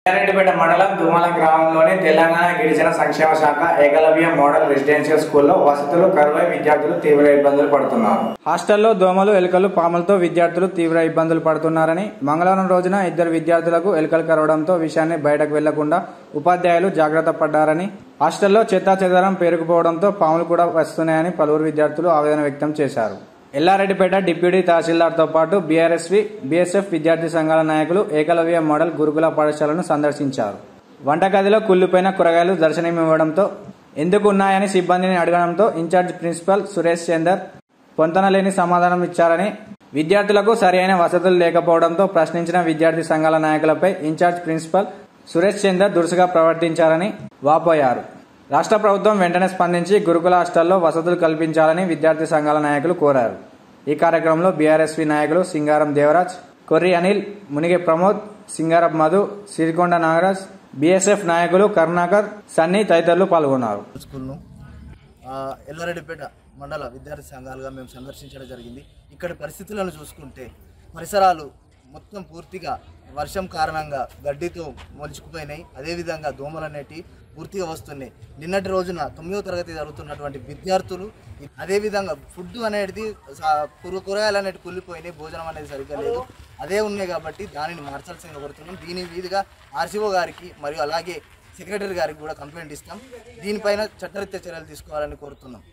ఎర్రరెడ్డిపేట మండలం దుమ్మల గ్రామంలోని తెలంగాణ గిరిజన సంక్షేమ శాఖ ఏకలవ్య మోడల్ రెసిడెన్షియల్ స్కూల్లో వసతులు కరువై విద్యార్థులు తీవ్ర ఇబ్బందులు పడుతున్నారు హాస్టల్లో దోమలు ఎలుకలు పాములతో విద్యార్థులు తీవ్ర ఇబ్బందులు పడుతున్నారని మంగళవారం రోజున ఇద్దరు విద్యార్థులకు ఎలుకలు కరవడంతో విషయాన్ని బయటకు వెళ్లకుండా ఉపాధ్యాయులు జాగ్రత్త పడ్డారని హాస్టల్లో చెత్తా చెదారం పేరుకుపోవడంతో పాములు కూడా వస్తున్నాయని పలువురు విద్యార్థులు ఆవేదన వ్యక్తం చేశారు ఎల్లారెడ్డిపేట డిప్యూటీ తహసీల్దార్తో పాటు బీఆర్ఎస్వి బీఎస్ఎఫ్ విద్యార్థి సంఘాల నాయకులు ఏకలవ్య మోడల్ గురుకుల పాఠశాలను సందర్శించారు వంటగదిలో కుళ్ళిపోయిన కూరగాయలు దర్శనమివ్వడంతో ఎందుకు ఉన్నాయని సిబ్బందిని అడగడంతో ఇన్ఛార్జ్ ప్రిన్సిపల్ సురేష్ చందర్ పొంతనలేని సమాధానం ఇచ్చారని విద్యార్థులకు సరైన వసతులు లేకపోవడంతో ప్రశ్నించిన విద్యార్థి సంఘాల నాయకులపై ఇన్ఛార్జ్ ప్రిన్సిపల్ సురేష్ చందర్ దురుసుగా ప్రవర్తించారని వాపోయారు రాష్ట్ర ప్రభుత్వం వెంటనే స్పందించి గురుకుల హాస్టల్లో వసతులు కల్పించాలని విద్యార్థి సంఘాల నాయకులు కోరారు ఈ కార్యక్రమంలో బీఆర్ఎస్వి నాయకులు సింగారం దేవరాజ్ కొర్రి అనిల్ మునిగే ప్రమోద్ సింగారప్ మధు సిరికొండ నాగరాజ్ బీఎస్ఎఫ్ నాయకులు కరుణాకర్ సన్నీ తదితరులు పాల్గొన్నారు స్కూల్ను ఆ, ఎల్లారెడ్డిపేట మండల విద్యార్థి సంఘాలుగా మేము సందర్శించడం జరిగింది ఇక్కడి పరిస్థితులను చూసుకుంటే పరిసరాలు మొత్తం పూర్తిగా వర్షం కారణంగా గడ్డితో మొలుచుకుపోయినాయి అదేవిధంగా దోమలు అనేటివి పూర్తిగా వస్తున్నాయి నిన్నటి రోజున తొమ్మిదో తరగతి జరుగుతున్నటువంటి విద్యార్థులు అదేవిధంగా ఫుడ్ అనేది సా- కూర- కూరగాయలు అనేవి కుళ్ళిపోయినాయి భోజనం అనేది సరిగ్గా లేదు అదే ఉన్నాయి కాబట్టి దానిని మార్చాల్సిందిగా కోరుతున్నాం దీని మీదుగా ఆర్సీఓ గారికి మరియు అలాగే సెక్రటరీ గారికి కూడా కంప్లైంట్ ఇస్తాం దీనిపైన చట్టరీత్యా చర్యలు తీసుకోవాలని కోరుతున్నాం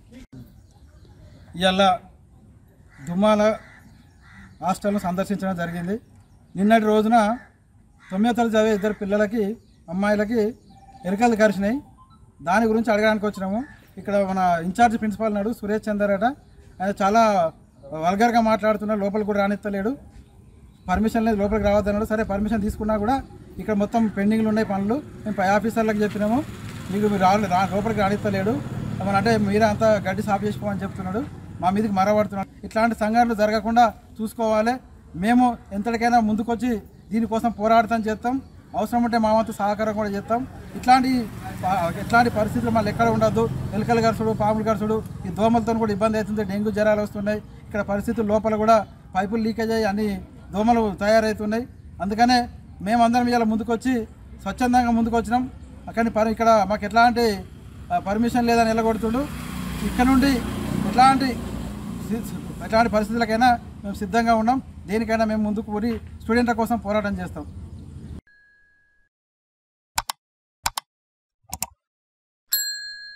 ఇవాళ దుమ్మాల హాస్టల్ను సందర్శించడం జరిగింది నిన్నటి రోజున తొమ్మిదో తరగతి చదివే ఇద్దరు పిల్లలకి అమ్మాయిలకి ఎలుకలు కరిచినాయి దాని గురించి అడగడానికి వచ్చినాము ఇక్కడ మన ఇన్ఛార్జ్ ప్రిన్సిపాల్ నాడు సురేష్ చందర్ అట ఆయన చాలా వల్గర్గా మాట్లాడుతున్నాడు లోపలికి కూడా రానిస్తలేడు పర్మిషన్ లేదు లోపలికి రావద్దన్నాడు సరే పర్మిషన్ తీసుకున్నా కూడా ఇక్కడ మొత్తం పెండింగ్లు ఉన్నాయి పనులు మేము పై ఆఫీసర్లకు చెప్పినాము మీకు మీరు రా రా- లోపలికి రానిస్తలేడు మన అంటే మీరే అంతా గడ్డి సాఫ్ చేసుకోమని చెప్తున్నాడు మా మీదకి మరవడుతున్నాడు ఇట్లాంటి సంఘటనలు జరగకుండా చూసుకోవాలి మేము ఎంతటికైనా ముందుకొచ్చి దీనికోసం పోరాడతాం చేస్తాం అవసరం ఉంటే మా వంతు సహకారం కూడా చేస్తాం ఇట్లాంటి ఇట్లాంటి పరిస్థితులు మళ్ళీ ఎక్కడ ఉండదు ఎలుకలు గరుసుడు పాములు గరుసుడు ఈ దోమలతో కూడా ఇబ్బంది అవుతుంది డెంగ్యూ జ్వరాలు వస్తున్నాయి ఇక్కడ పరిస్థితులు లోపల కూడా పైపులు లీకేజ్ అయ్యి అన్ని దోమలు తయారవుతున్నాయి అందుకనే మేమందరం ఇలా ముందుకొచ్చి స్వచ్ఛందంగా ముందుకు వచ్చినాం కానీ పరి ఇక్కడ మాకు ఎట్లాంటి ఆ, పర్మిషన్ లేదని నిలగొడుతుండు ఇక్కడ నుండి ఎట్లాంటి సి- ఎట్లాంటి పరిస్థితులకైనా మేము సిద్ధంగా ఉన్నాం దేనికైనా మేము ముందుకు పోయి స్టూడెంట్ల కోసం పోరాటం చేస్తాం